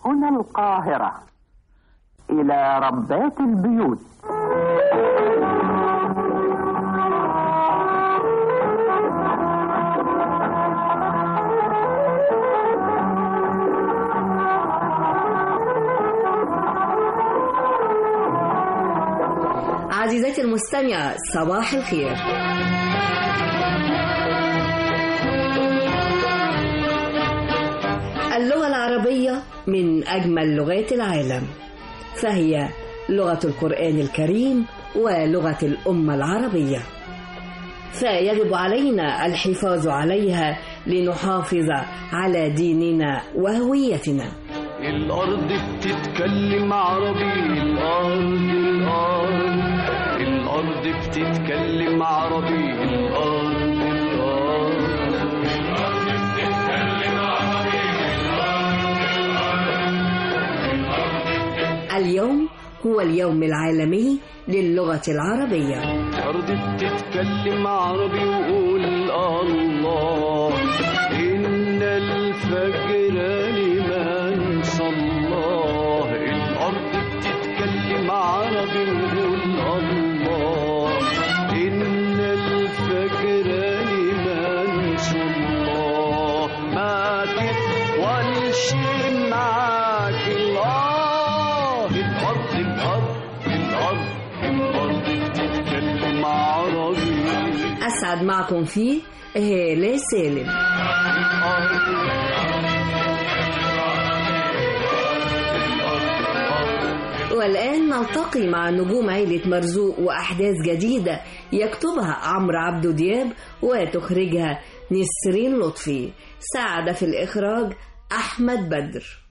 هنا القاهرة إلى ربات البيوت عزيزتي المستمعة صباح الخير اللغة العربية من أجمل لغات العالم فهي لغة القرآن الكريم ولغة الأمة العربية فيجب علينا الحفاظ عليها لنحافظ على ديننا وهويتنا الأرض بتتكلم عربي الأرض الأرض الأرض بتتكلم عربي الأرض الأرض اليوم هو اليوم العالمي للغة العربية الأرض بتتكلم عربي وقول الله إن الفجر لمن صلاه الأرض بتتكلم عربي وقول الله إن الفجر لمن صلاه ما تطولش معاك الله الأرض الأرض الأرض الأرض بتتكلم عربي أسعد معكم فيه هالة سالم والآن نلتقي مع نجوم عيلة مرزوق وأحداث جديدة يكتبها عمرو عبدو دياب وتخرجها نسرين لطفي ساعد في الإخراج أحمد بدر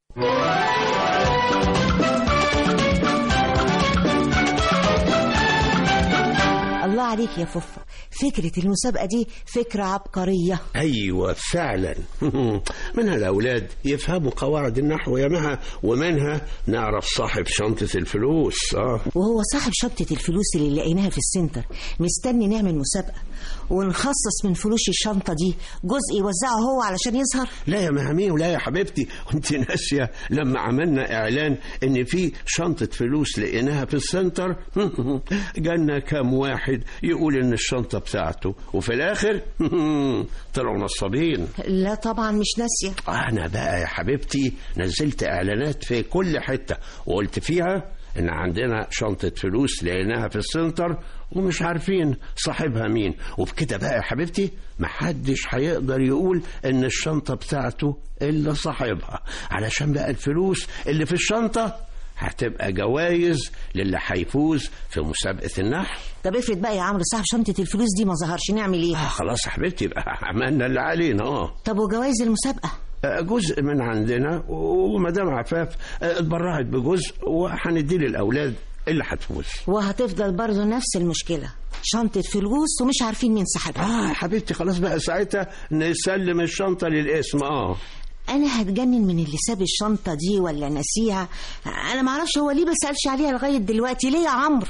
الله عليك يا فوفا فكرة المسابقة دي فكرة عبقرية ايوه فعلا منها الاولاد يفهموا قواعد النحو يا مها ومنها نعرف صاحب شنطه الفلوس اه وهو صاحب شنطة الفلوس اللي لقيناها في السنتر مستني نعمل مسابقة ونخصص من فلوس الشنطة دي جزء يوزعه هو علشان يظهر لا يا مهامين ولا يا حبيبتي وانت ناسيه لما عملنا اعلان ان في شنطه فلوس لقيناها في السنتر جالنا كام واحد يقول ان الشنطه بتاعته وفي الاخر طلعوا نصابين لا طبعا مش ناسية انا بقى يا حبيبتي نزلت اعلانات في كل حته وقلت فيها ان عندنا شنطه فلوس لقيناها في السنتر ومش عارفين صاحبها مين وبكده بقى يا حبيبتي محدش هيقدر يقول ان الشنطه بتاعته الا صاحبها علشان بقى الفلوس اللي في الشنطه هتبقى جوائز للي هيفوز في مسابقه النحل طب افرض بقى يا عمرو صاحب شنطة الفلوس دي ما ظهرش نعمل ايه آه خلاص يا حبيبتي يبقى عملنا اللي علينا اه طب وجوائز المسابقة آه، جزء من عندنا ومدام عفاف آه، اتبرعت بجزء وهنديه للاولاد اللي هتفوز وهتفضل برضه نفس المشكلة شنطة فلوس ومش عارفين مين صاحبها اه يا حبيبتي خلاص بقى ساعتها نسلم الشنطه للاسم اه انا هتجنن من اللي ساب الشنطة دي ولا نسيها انا معرفش هو ليه ما سألش عليها لغاية دلوقتي ليه يا عمرو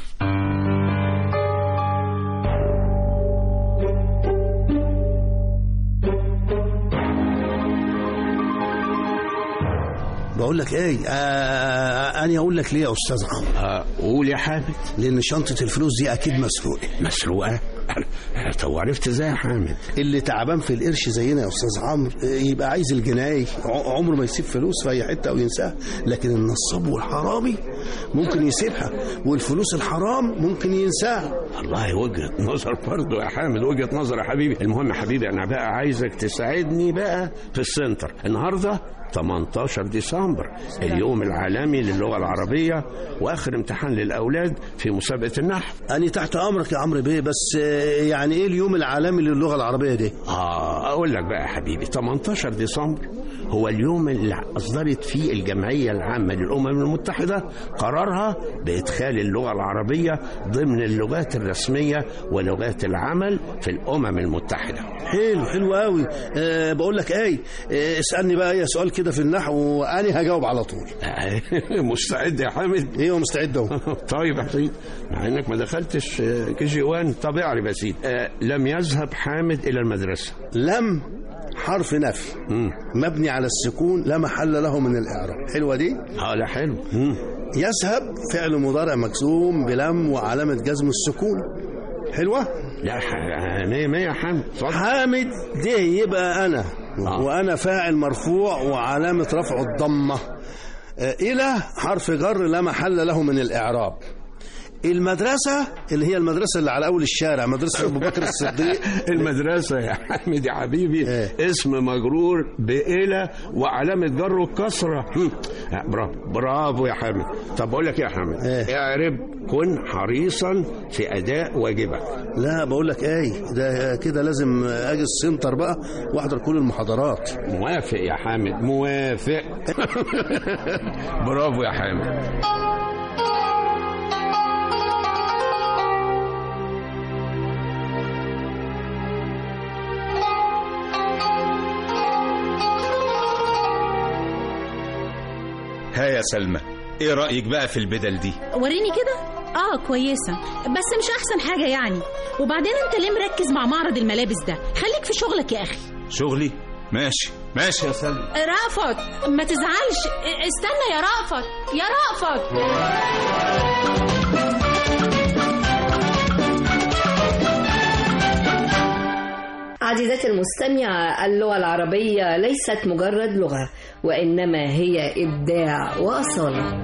بقول لك ايه آه انا اقول لك ليه يا استاذ عمرو آه، قول يا حامد لان شنطه الفلوس دي اكيد مسروقه مسروقه طب عرفت ازاي يا حامد اللي تعبان في القرش زينا يا استاذ عمرو آه، يبقى عايز الجناي ع- عمره ما يسيب فلوس في اي حته او ينساها لكن النصاب والحرامي ممكن يسيبها والفلوس الحرام ممكن ينساها والله وجهة نظر برضه يا حامد وجهة نظر يا حبيبي المهم يا حبيبي انا بقى عايزك تساعدني بقى في السنتر النهارده 18 ديسمبر اليوم العالمي للغة العربية واخر امتحان للاولاد في مسابقة النحو انا تحت امرك يا عمرو بيه بس آه، يعني ايه اليوم العالمي للغه العربيه دي اه اقول لك بقى يا حبيبي 18 ديسمبر هو اليوم اللي اصدرت فيه الجمعية العامة للامم المتحدة قرارها بادخال اللغة العربية ضمن اللغات الرسمية ولغات العمل في الامم المتحدة حلو حلو قوي أه بقول لك ايه آه، اسالني بقى اي سؤال كده في النحو وانا هجاوب على طول مستعد يا حامد ايوه مستعد اهو طيب يا حسين مع انك ما دخلتش آه، كي جي وان طب اعرف يا سيدي آه، لم يذهب حامد الى المدرسه لم حرف نفي مم. مبني على السكون لا محل له من الإعراب حلوة دي اه لا حلو مم. يذهب فعل مضارع مجزوم بلم وعلامة جزم السكون حلوة لا ح- مية مية يا حامد اتفضل حامد ده يبقى أنا آه. وأنا فاعل مرفوع وعلامة رفعه الضمة آه، إلى حرف جر لا محل له من الإعراب المدرسة اللي هي المدرسة اللي على أول الشارع مدرسة أبو بكر الصديق المدرسة يا حامد يا حبيبي إيه. اسم مجرور بإلى وعلامة جره الكسرة هم. آه، برافو برافو يا حامد طب بقول لك إيه يا حامد إيه. اعرب كن حريصا في أداء واجبك لا بقول لك ايه ده كده لازم اجي السنتر بقى واحضر كل المحاضرات موافق يا حامد موافق برافو يا حامد ها يا سلمى ايه رأيك بقى في البدل دي وريني كده اه كويسة بس مش احسن حاجة يعني وبعدين انت ليه مركز مع معرض الملابس ده خليك في شغلك يا اخي شغلي ماشي ماشي يا سلمى رأفت ما تزعلش استنى يا رأفت يا رأفت عزيزتي المستمعة اللغة العربية ليست مجرد لغة وإنما هي إبداع وأصالة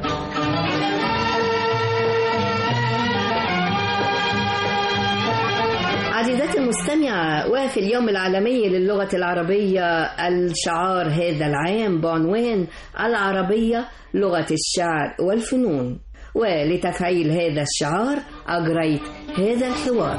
عزيزتي المستمعة وفي اليوم العالمي للغة العربية الشعار هذا العام بعنوان العربية لغة الشعر والفنون ولتفعيل هذا الشعار أجريت هذا الحوار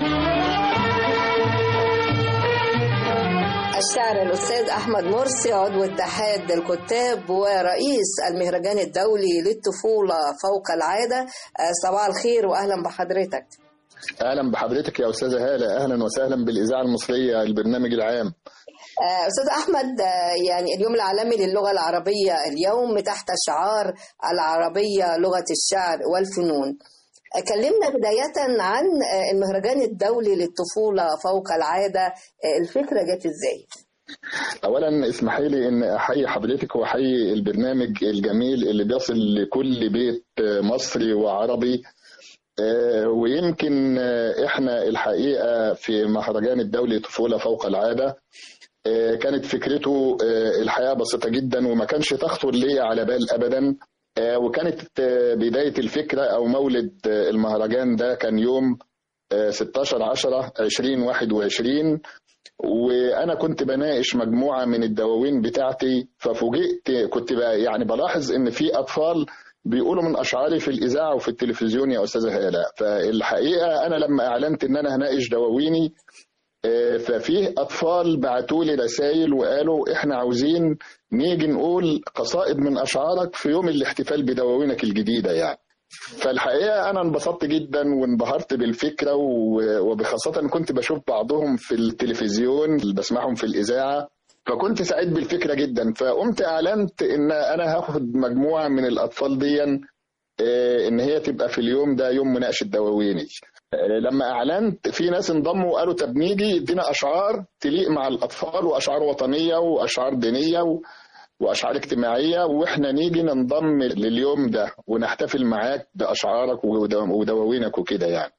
الشاعر الأستاذ أحمد مرسي عضو اتحاد الكتاب ورئيس المهرجان الدولي للطفولة فوق العادة آه، صباح الخير وأهلا بحضرتك اهلا بحضرتك يا استاذه هاله اهلا وسهلا بالاذاعه المصريه البرنامج العام آه، أستاذ أحمد آه، يعني اليوم العالمي للغة العربية اليوم تحت شعار العربية لغة الشعر والفنون آه، كلمنا بداية عن آه، المهرجان الدولي للطفولة فوق العادة آه، الفكرة جت إزاي؟ اولا اسمحي لي ان احيي حضرتك واحيي البرنامج الجميل اللي بيصل لكل بيت مصري وعربي آه، ويمكن آه، احنا الحقيقه في مهرجان الدولي طفوله فوق العاده آه، كانت فكرته آه، الحقيقه بسيطه جدا وما كانش تخطر لي على بال ابدا آه، وكانت آه، بدايه الفكره او مولد آه، المهرجان ده كان يوم آه، 16 10 2021 وانا كنت بناقش مجموعه من الدواوين بتاعتي ففوجئت كنت بقى يعني بلاحظ ان في اطفال بيقولوا من اشعاري في الاذاعه وفي التلفزيون يا استاذه هاله فالحقيقه انا لما اعلنت ان انا هناقش دواويني آه، ففيه اطفال بعتوا لي رسائل وقالوا احنا عاوزين نيجي نقول قصائد من اشعارك في يوم الاحتفال بدواوينك الجديده يعني فالحقيقه انا انبسطت جدا وانبهرت بالفكره و- وبخاصه كنت بشوف بعضهم في التلفزيون اللي بسمعهم في الاذاعه فكنت سعيد بالفكره جدا فقمت اعلنت ان انا هاخد مجموعه من الاطفال دي آه، ان هي تبقى في اليوم ده يوم مناقشه دواويني آه، لما اعلنت في ناس انضموا وقالوا طب نيجي يدينا اشعار تليق مع الاطفال واشعار وطنيه واشعار دينيه و... واشعار اجتماعيه واحنا نيجي ننضم لليوم ده ونحتفل معاك باشعارك ودو- ودواوينك وكده يعني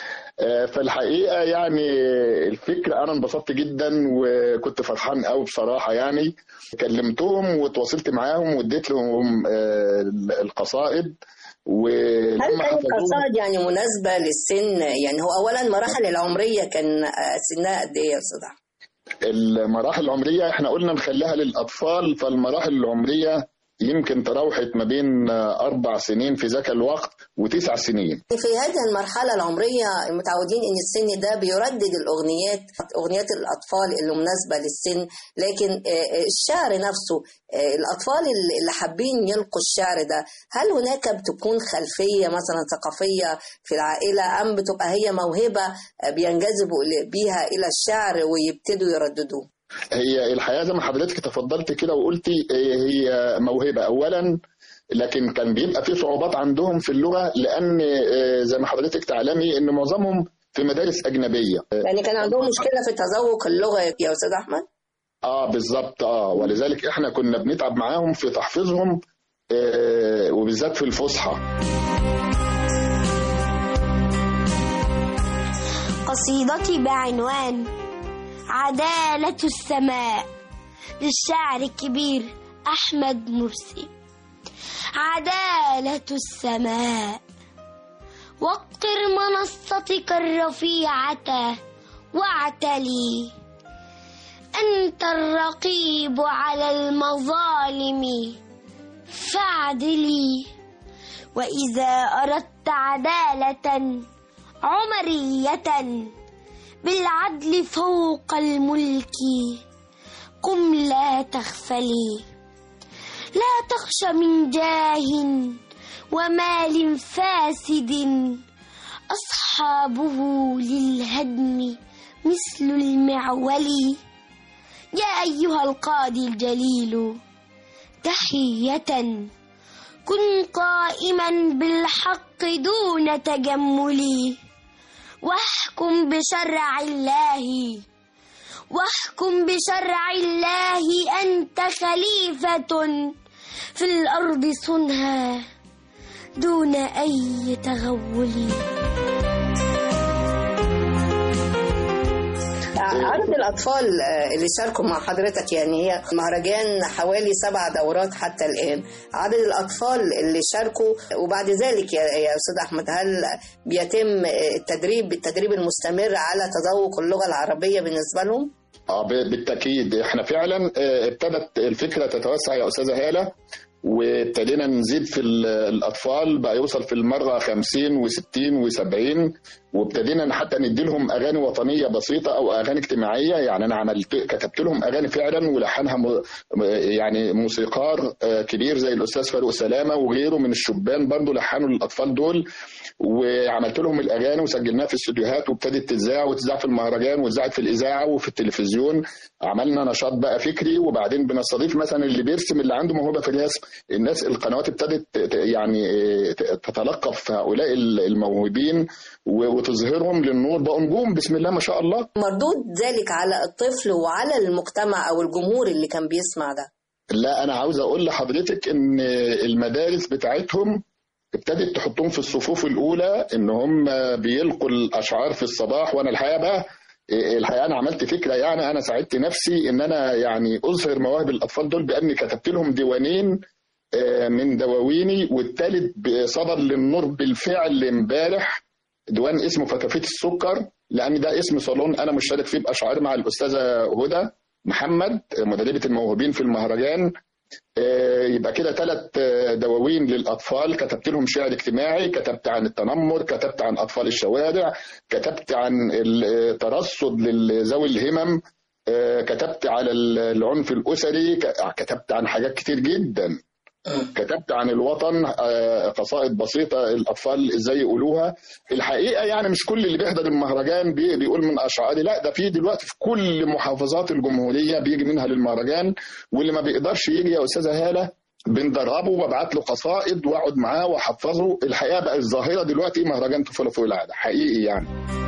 آه، فالحقيقه يعني الفكره انا انبسطت جدا وكنت فرحان قوي بصراحه يعني كلمتهم وتواصلت معاهم واديت لهم آه، القصائد هل ولما أي حفظوهم قصائد يعني مناسبة للسن يعني هو أولا مراحل العمرية كان آه، سنها قد إيه يا أستاذ أحمد؟ المراحل العمرية احنا قلنا نخليها للأطفال فالمراحل العمرية يمكن تراوحت ما بين أربع سنين في ذاك الوقت وتسع سنين في هذه المرحلة العمرية متعودين إن السن ده بيردد الأغنيات أغنيات الأطفال اللي مناسبة للسن لكن آه، آه، الشعر نفسه آه، الأطفال اللي اللي حابين يلقوا الشعر ده هل هناك بتكون خلفية مثلا ثقافية في العائلة أم بتبقى هي موهبة آه، بينجذبوا ل- بيها إلى الشعر ويبتدوا يرددوه؟ هي الحياة زي ما حضرتك تفضلت كده وقلتي اه، هي موهبة أولا لكن كان بيبقى في صعوبات عندهم في اللغة لأن اه، زي ما حضرتك تعلمي إن معظمهم في مدارس أجنبية يعني كان عندهم مشكلة في تذوق اللغة يا أستاذ أحمد؟ اه بالظبط اه ولذلك احنا كنا بنتعب معاهم في تحفيظهم آه وبالذات في الفصحى قصيدتي بعنوان عدالة السماء للشاعر الكبير أحمد مرسي عدالة السماء وقر منصتك الرفيعة واعتلي أنت الرقيب على المظالم فاعدلي وإذا أردت عدالة عمرية بالعدل فوق الملك قم لا تغفلي لا تخش من جاه ومال فاسد أصحابه للهدم مثل المعول يا أيها القاضي الجليل تحية كن قائما بالحق دون تجمل واحكم بشرع الله واحكم بشرع الله أنت خليفة في الأرض صنها دون أي تغول عدد الأطفال آه، اللي شاركوا مع حضرتك يعني هي مهرجان حوالي سبع دورات حتى الآن عدد الأطفال اللي شاركوا وبعد ذلك يا يا أستاذ أحمد هل بيتم آه، التدريب التدريب المستمر على تذوق اللغة العربية بالنسبة لهم؟ اه ب- بالتاكيد احنا فعلا آه، ابتدت الفكره تتوسع يا استاذه هاله وابتدينا نزيد في ال- الاطفال بقى يوصل في المره 50 و60 و70 وابتدينا حتى ندي لهم اغاني وطنيه بسيطه او اغاني اجتماعيه يعني انا عملت كتبت لهم اغاني فعلا ولحنها م- يعني موسيقار آه، كبير زي الاستاذ فاروق سلامه وغيره من الشبان برضه لحنوا للاطفال دول وعملت لهم الاغاني وسجلناها في استوديوهات وابتدت تتذاع وتذاع في المهرجان واتذاعت في الاذاعه وفي التلفزيون عملنا نشاط بقى فكري وبعدين بنستضيف مثلا اللي بيرسم اللي عنده موهبه في الرسم الناس القنوات ابتدت ت- ت- يعني آه، ت- تتلقف هؤلاء الموهوبين و- وتظهرهم للنور بقوا نجوم بسم الله ما شاء الله مردود ذلك على الطفل وعلى المجتمع أو الجمهور اللي كان بيسمع ده لا انا عاوز اقول لحضرتك ان المدارس بتاعتهم ابتدت تحطهم في الصفوف الاولى ان هم بيلقوا الاشعار في الصباح وانا الحقيقه بقى الحقيقه انا عملت فكره يعني انا ساعدت نفسي ان انا يعني اظهر مواهب الاطفال دول باني كتبت لهم ديوانين آه، من دواويني والتالت صدر للنور بالفعل امبارح ديوان اسمه فتافيت السكر لان ده اسم صالون انا مشترك فيه باشعار مع الاستاذه هدى محمد مدربه الموهوبين في المهرجان آه، يبقى كده ثلاث دواوين للاطفال كتبت لهم شعر اجتماعي كتبت عن التنمر كتبت عن اطفال الشوارع كتبت عن الترصد لذوي الهمم آه، كتبت على العنف الاسري ك- كتبت عن حاجات كتير جدا كتبت عن الوطن آه، قصائد بسيطة الأطفال إزاي يقولوها الحقيقة يعني مش كل اللي بيحضر المهرجان بي- بيقول من أشعاري لا ده في دلوقتي في كل محافظات الجمهورية بيجي منها للمهرجان واللي ما بيقدرش يجي يا أستاذة هالة بندربه وببعت له قصائد واقعد معاه واحفظه الحقيقه بقى الظاهره دلوقتي مهرجان طفوله فوق العاده حقيقي يعني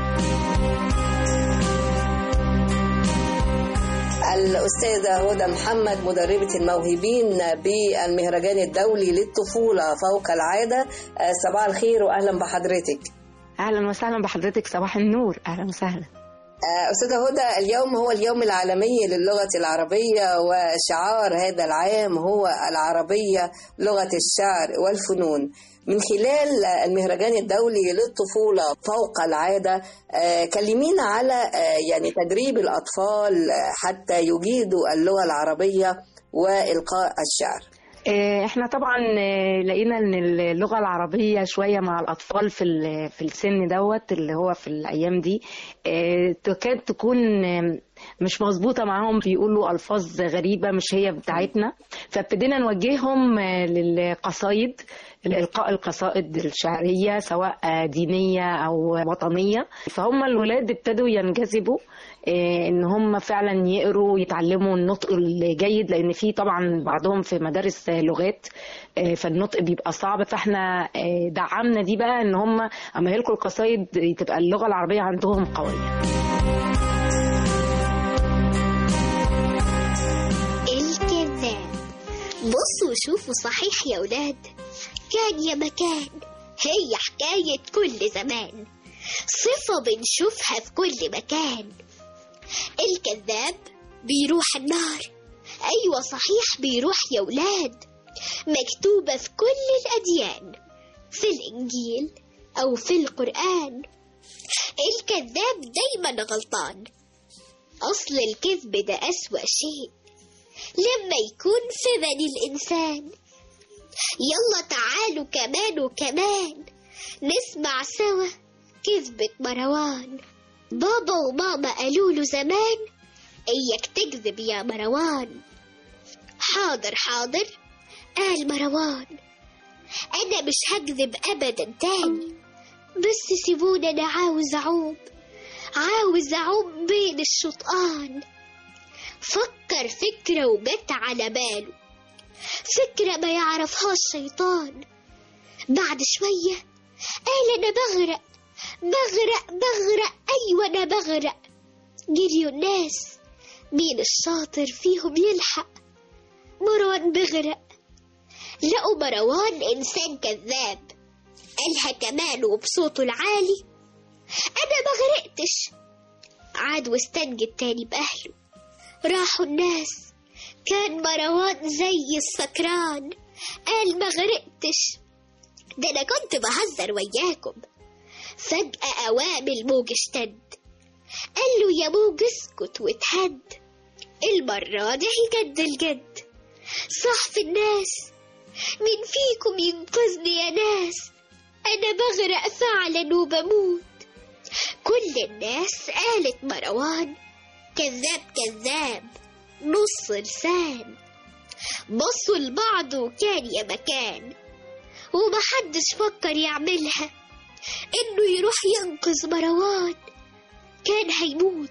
الأستاذة هدى محمد مدربة الموهوبين بالمهرجان الدولي للطفولة فوق العادة آه، صباح الخير وأهلا بحضرتك اهلا وسهلا بحضرتك صباح النور اهلا وسهلا آه، أستاذة هدى اليوم هو اليوم العالمي للغة العربية وشعار هذا العام هو العربية لغة الشعر والفنون من خلال المهرجان الدولي للطفولة فوق العادة آه، كلمينا على آه، يعني تدريب الأطفال آه، حتى يجيدوا اللغة العربية وإلقاء الشعر آه، احنا طبعا آه، لقينا ان اللغه العربيه شويه مع الاطفال في ال- في السن دوت اللي هو في الايام دي آه، تكاد تكون آه، مش مظبوطه معاهم بيقولوا الفاظ غريبه مش هي بتاعتنا فابتدينا نوجههم آه، للقصايد لإلقاء القصائد الشعرية سواء آه، دينية أو وطنية فهم الولاد ابتدوا ينجذبوا آه، ان هم فعلا يقروا يتعلموا النطق الجيد لان في طبعا بعضهم في مدارس آه، لغات آه، فالنطق بيبقى صعب فاحنا آه، دعمنا دي بقى ان هم اما يلقوا القصايد تبقى اللغه العربيه عندهم قويه بصوا شوفوا صحيح يا ولاد كان يا مكان هي حكاية كل زمان صفة بنشوفها في كل مكان الكذاب بيروح النار أيوة صحيح بيروح يا ولاد مكتوبة في كل الأديان في الإنجيل أو في القرآن الكذاب دايما غلطان أصل الكذب ده أسوأ شيء لما يكون في بني الإنسان يلا تعالوا كمان وكمان نسمع سوا كذبة مروان بابا وماما قالوا له زمان إياك تكذب يا مروان حاضر حاضر قال مروان أنا مش هكذب أبدا تاني بس سيبوني أنا عاوز أعوم عاوز أعوم بين الشطآن فكر فكرة وجت على باله فكرة ما يعرفهاش شيطان بعد شوية قال أنا بغرق بغرق بغرق أيوة أنا بغرق جريوا الناس مين الشاطر فيهم يلحق مروان بغرق لقوا مروان إنسان كذاب قالها كمان وبصوته العالي أنا ما غرقتش عاد واستنجد تاني بأهله راحوا الناس كان مروان زي السكران قال ما غرقتش ده أنا كنت بهزر وياكم فجأة قوام الموج اشتد قال له يا موج اسكت واتهد المرة دي جد الجد صح في الناس مين فيكم ينقذني يا ناس أنا بغرق فعلا وبموت كل الناس قالت مروان كذاب كذاب نص لسان بصوا لبعض وكان يا مكان ومحدش فكر يعملها انه يروح ينقذ مروان كان هيموت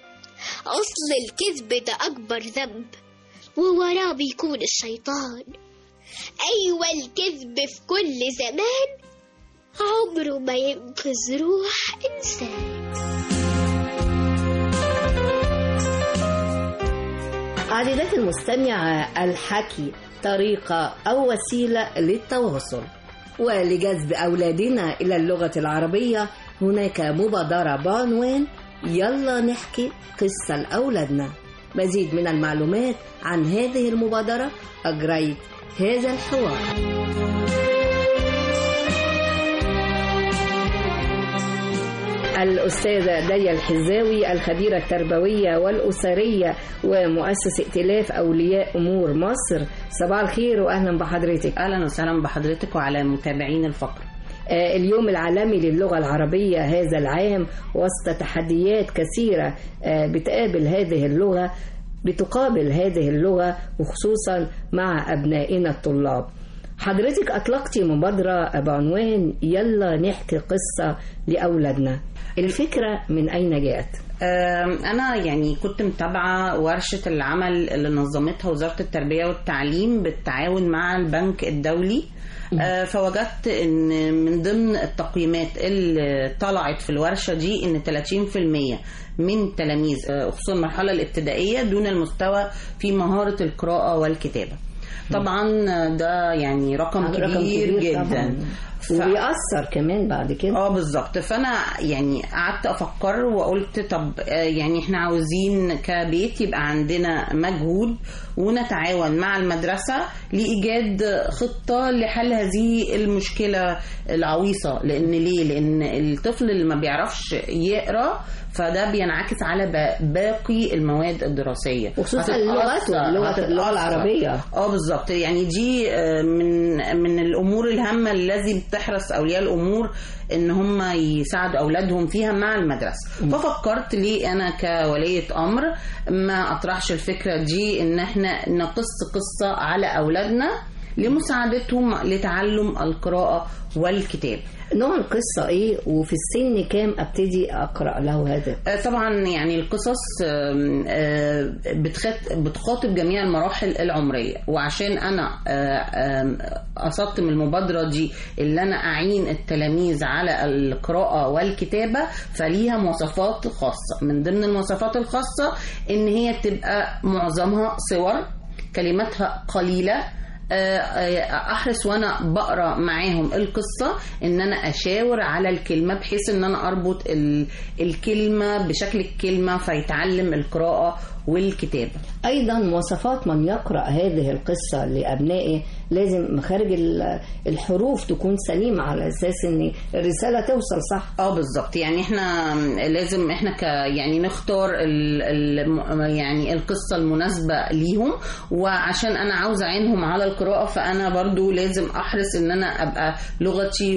اصل الكذب ده اكبر ذنب ووراه بيكون الشيطان ايوه الكذب في كل زمان عمره ما ينقذ روح انسان عزيزاتي المستمعة الحكي طريقة أو وسيلة للتواصل ولجذب أولادنا إلى اللغة العربية هناك مبادرة بعنوان يلا نحكي قصة لأولادنا مزيد من المعلومات عن هذه المبادرة أجريت هذا الحوار الأستاذة داليا الحزاوي الخبيرة التربوية والأسرية ومؤسس ائتلاف أولياء أمور مصر صباح الخير وأهلا بحضرتك أهلا وسهلا بحضرتك وعلى متابعين الفقرة آه، اليوم العالمي للغة العربية هذا العام وسط تحديات كثيرة آه، بتقابل هذه اللغة بتقابل هذه اللغة وخصوصا مع أبنائنا الطلاب حضرتك أطلقتي مبادرة بعنوان يلا نحكي قصة لأولادنا الفكرة من أين جاءت؟ آم، أنا يعني كنت متابعة ورشة العمل اللي نظمتها وزارة التربية والتعليم بالتعاون مع البنك الدولي آه، فوجدت ان من ضمن التقييمات اللي طلعت في الورشه دي ان 30% من تلاميذ آه، خصوصا المرحله الابتدائيه دون المستوى في مهاره القراءه والكتابه طبعا ده يعني رقم رقم كبير, كبير جدا طبعاً. وبيأثر كمان بعد كده اه بالظبط فانا يعني قعدت افكر وقلت طب آه، يعني احنا عاوزين كبيت يبقى عندنا مجهود ونتعاون مع المدرسه لايجاد خطه لحل هذه المشكله العويصه لان ليه لان الطفل اللي ما بيعرفش يقرا فده بينعكس على ب- باقي المواد الدراسيه وخصوصا هتتأثر- لغته، لغة- اللغة هتتأثر. العربية. اه بالظبط يعني دي آه، من من الامور الهامه الذي بتحرص اولياء الامور ان هم يساعدوا اولادهم فيها مع المدرسه ففكرت ليه انا كوليه امر ما اطرحش الفكره دي ان احنا نقص قصه على اولادنا لمساعدتهم لتعلم القراءه والكتاب نوع القصة ايه وفي السن كام ابتدي اقرأ له هذا آه، طبعا يعني القصص آم، آه، بتخات- بتخاطب جميع المراحل العمرية وعشان أنا آه، آم، قصدت من المبادرة دي اللي أنا أعين التلاميذ على القراءة والكتابة فليها مواصفات خاصة من ضمن المواصفات الخاصة إن هي تبقى معظمها صور كلماتها قليلة آه، آه، احرص وانا بقرا معاهم القصه ان انا اشاور على الكلمه بحيث ان انا اربط ال- الكلمه بشكل الكلمه فيتعلم القراءه والكتابه أيضا مواصفات من يقرأ هذه القصة لأبنائه لازم مخارج ال- الحروف تكون سليمة على أساس أن الرسالة توصل صح اه بالظبط يعني احنا لازم احنا ك يعني نختار ال ال يعني القصه المناسبه ليهم وعشان انا عاوزه اعينهم على القراءه فانا برضو لازم احرص ان انا ابقى لغتي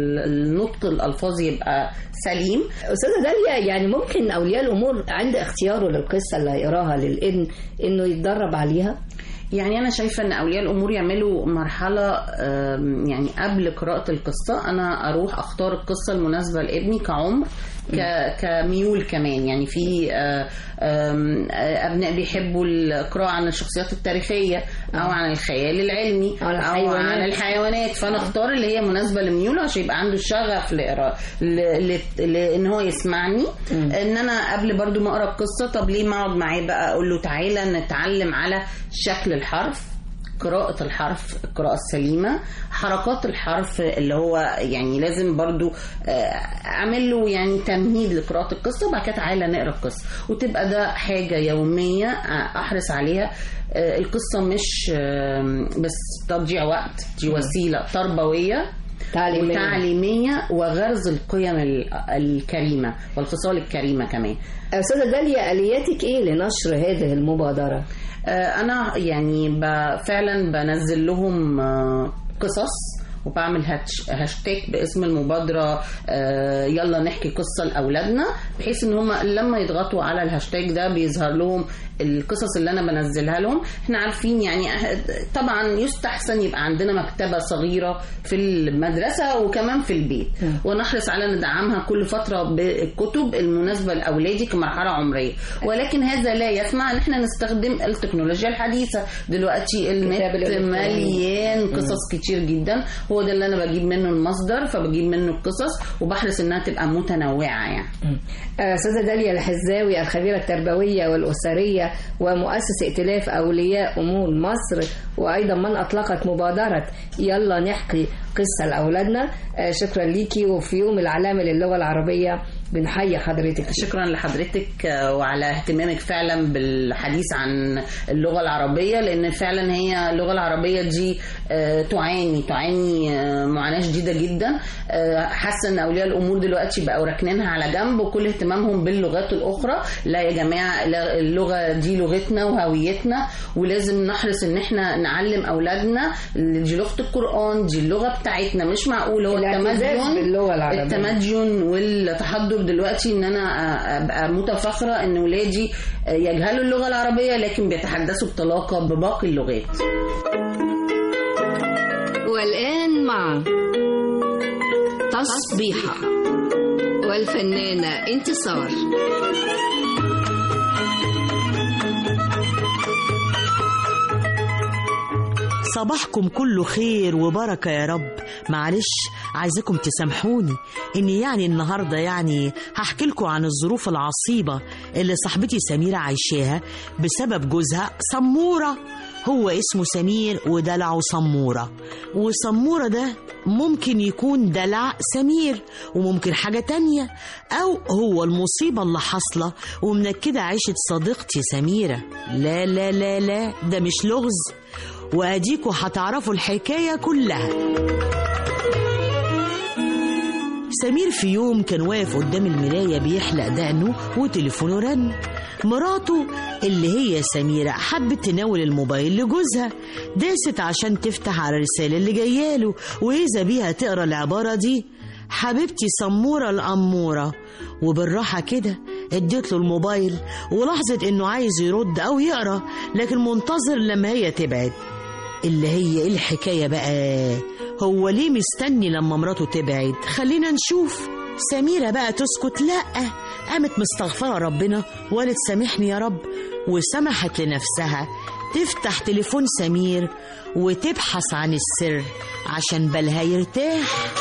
والنطق الالفاظ يبقى سليم أستاذة داليا يعني ممكن أولياء الأمور عند اختياره للقصة اللي هيقراها للابن إنه يتدرب عليها يعني انا شايفه ان اولياء الامور يعملوا مرحله آم، يعني قبل قراءه القصه انا اروح اختار القصه المناسبه لابني كعمر ك- كميول كمان يعني في آه، آم، آه، ابناء بيحبوا القراءه عن الشخصيات التاريخيه او عن الخيال العلمي او الحيوانات. عن الحيوانات فانا اختار اللي هي مناسبه لميوله عشان يبقى عنده شغف لقراءه ل- ل- لان هو يسمعني ان انا قبل برضو ما اقرا القصه طب ليه ما اقعد معاه بقى اقول له تعالى نتعلم على شكل الحرف قراءة الحرف القراءة السليمة حركات الحرف اللي هو يعني لازم برضو آه، أعمل له يعني تمهيد لقراءة القصة وبعد كده تعالى نقرا القصة وتبقى ده حاجة يومية آه، أحرص عليها آه، القصة مش آه، بس تضييع وقت دي وسيلة تربوية تعليمية. وتعليمية وغرز القيم ال- الكريمة والخصال الكريمة كمان أستاذة داليا آلياتك إيه لنشر هذه المبادرة؟ آه، انا يعني ب- فعلا بنزل لهم آه، قصص وبعمل هاتش- هاشتاج باسم المبادرة آه، يلا نحكي قصة لأولادنا بحيث ان هم لما يضغطوا على الهاشتاج ده بيظهر لهم القصص اللي انا بنزلها لهم احنا عارفين يعني أه- طبعا يستحسن يبقى عندنا مكتبة صغيرة في المدرسة وكمان في البيت ونحرص على ندعمها كل فترة بالكتب المناسبة لأولادي كمرحلة عمرية ولكن هذا لا يسمع ان احنا نستخدم التكنولوجيا الحديثة دلوقتي النت الإلكتروني. مليان قصص كتير جدا هو ده اللي انا بجيب منه المصدر فبجيب منه القصص وبحرص انها تبقى متنوعة يعني أستاذة داليا الحزاوي الخبيرة التربوية والأسرية ومؤسس ائتلاف أولياء أمور مصر وأيضا من أطلقت مبادرة يلا نحكي قصة لأولادنا آه، شكرا ليكي وفي يوم العالمي للغة العربية بنحيي حضرتك شكرا لحضرتك آه، وعلى اهتمامك فعلا بالحديث عن اللغة العربية لأن فعلا هي اللغة العربية دي آه، تعاني تعاني آه، معاناة شديدة جدا آه، حاسة أن أولياء الأمور دلوقتي بقوا راكنينها على جنب وكل اهتمامهم باللغات الأخرى لا يا جماعة لا، اللغة دي لغتنا وهويتنا ولازم نحرص ان احنا نعلم اولادنا دي لغه القران دي اللغه بتاعتنا مش معقول هو الاعتزاز التمدن باللغة العربية. التمدن والتحضر دلوقتي ان انا ابقى متفاخره ان ولادي يجهلوا اللغه العربيه لكن بيتحدثوا بطلاقه بباقي اللغات والآن مع تصبيحة والفنانة انتصار صباحكم كله خير وبركة يا رب معلش عايزاكم تسامحوني اني يعني النهاردة يعني هحكي لكم عن الظروف العصيبة اللي صاحبتي سميرة عايشاها بسبب جوزها سمورة هو اسمه سمير ودلعه سمورة وسمورة ده ممكن يكون دلع سمير وممكن حاجة تانية أو هو المصيبة اللي حاصلة ومنكدة عيشة صديقتي سميرة لا لا لا لا ده مش لغز وأديكوا هتعرفوا الحكاية كلها سمير في يوم كان واقف قدام المراية بيحلق دقنه وتليفونه رن مراته اللي هي سميرة حبت تناول الموبايل لجوزها داست عشان تفتح على الرسالة اللي جاياله وإذا بيها تقرا العبارة دي حبيبتي سمورة الأمورة وبالراحة كده اديت له الموبايل ولاحظت انه عايز يرد او يقرا لكن منتظر لما هي تبعد اللي هي ايه الحكايه بقى هو ليه مستني لما مراته تبعد خلينا نشوف سميرة بقى تسكت لا قامت مستغفرة ربنا وقالت سامحني يا رب وسمحت لنفسها تفتح تليفون سمير وتبحث عن السر عشان بالها يرتاح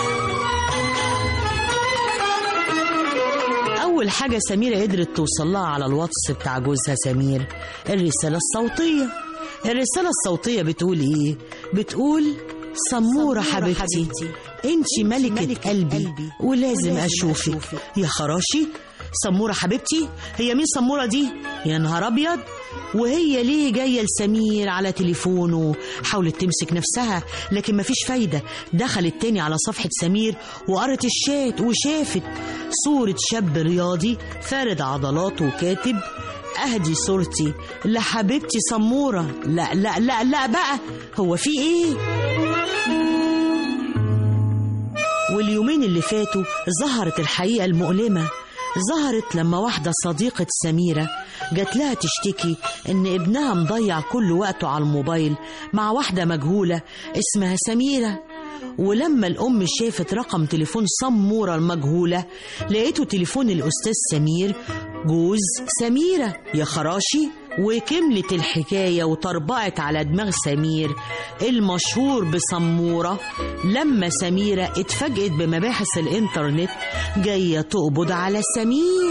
أول حاجة سميرة قدرت توصل لها على الواتس بتاع جوزها سمير الرسالة الصوتية الرسالة الصوتية بتقول إيه؟ بتقول سمورة حبيبتي انتي ملكة قلبي ولازم اشوفك يا خراشي سمورة حبيبتي هي مين سمورة دي يا نهار ابيض وهي ليه جاية لسمير على تليفونه حاولت تمسك نفسها لكن مفيش فايدة دخلت تاني على صفحة سمير وقرت الشات وشافت صورة شاب رياضي فارد عضلاته وكاتب اهدي صورتي لحبيبتي سمورة لا لا لا لا بقى هو في ايه واليومين اللي فاتوا ظهرت الحقيقة المؤلمة ظهرت لما واحدة صديقة سميرة جات لها تشتكي إن ابنها مضيع كل وقته على الموبايل مع واحدة مجهولة اسمها سميرة ولما الأم شافت رقم تليفون سمورة المجهولة لقيته تليفون الأستاذ سمير جوز سميرة يا خراشي وكملت الحكاية وطربقت على دماغ سمير المشهور بسمورة لما سميرة اتفاجئت بمباحث الانترنت جاية تقبض على سمير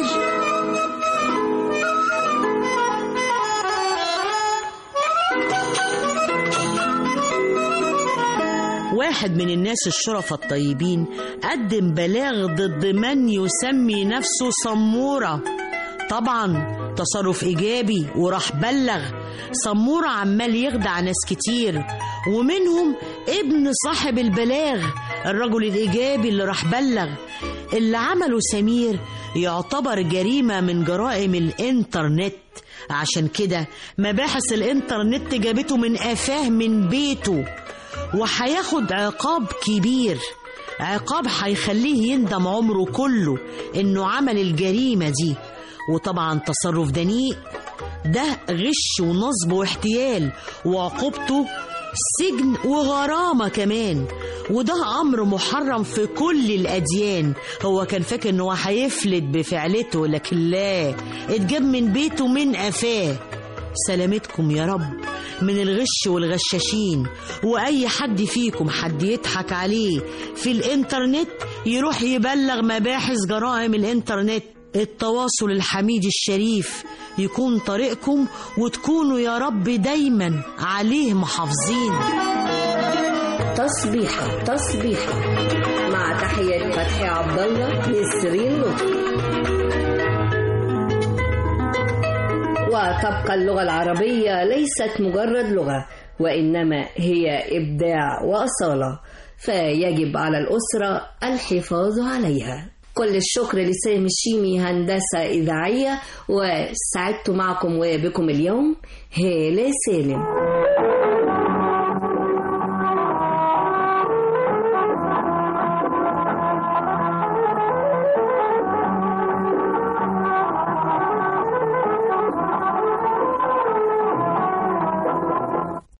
واحد من الناس الشرفة الطيبين قدم بلاغ ضد من يسمي نفسه سمورة طبعا تصرف إيجابي وراح بلغ سمورة عمال يخدع ناس كتير ومنهم ابن صاحب البلاغ الرجل الإيجابي اللي راح بلغ اللي عمله سمير يعتبر جريمة من جرائم الإنترنت عشان كده مباحث الإنترنت جابته من قفاه من بيته وهياخد عقاب كبير عقاب هيخليه يندم عمره كله انه عمل الجريمة دي وطبعا تصرف دنيء ده غش ونصب واحتيال وعقوبته سجن وغرامة كمان وده أمر محرم في كل الأديان هو كان فاكر إنه هيفلت بفعلته لكن لا اتجاب من بيته من قفاه سلامتكم يا رب من الغش والغشاشين وأي حد فيكم حد يضحك عليه في الإنترنت يروح يبلغ مباحث جرائم الإنترنت التواصل الحميد الشريف يكون طريقكم وتكونوا يا رب دايما عليه محافظين تصبيحة تصبيحة مع تحية فتحي عبد الله نسرين لطفي وتبقى اللغة العربية ليست مجرد لغة وإنما هي إبداع وأصالة فيجب على الأسرة الحفاظ عليها كل الشكر لسامي الشيمي هندسة إذاعية وسعدت معكم وبكم اليوم هالة سالم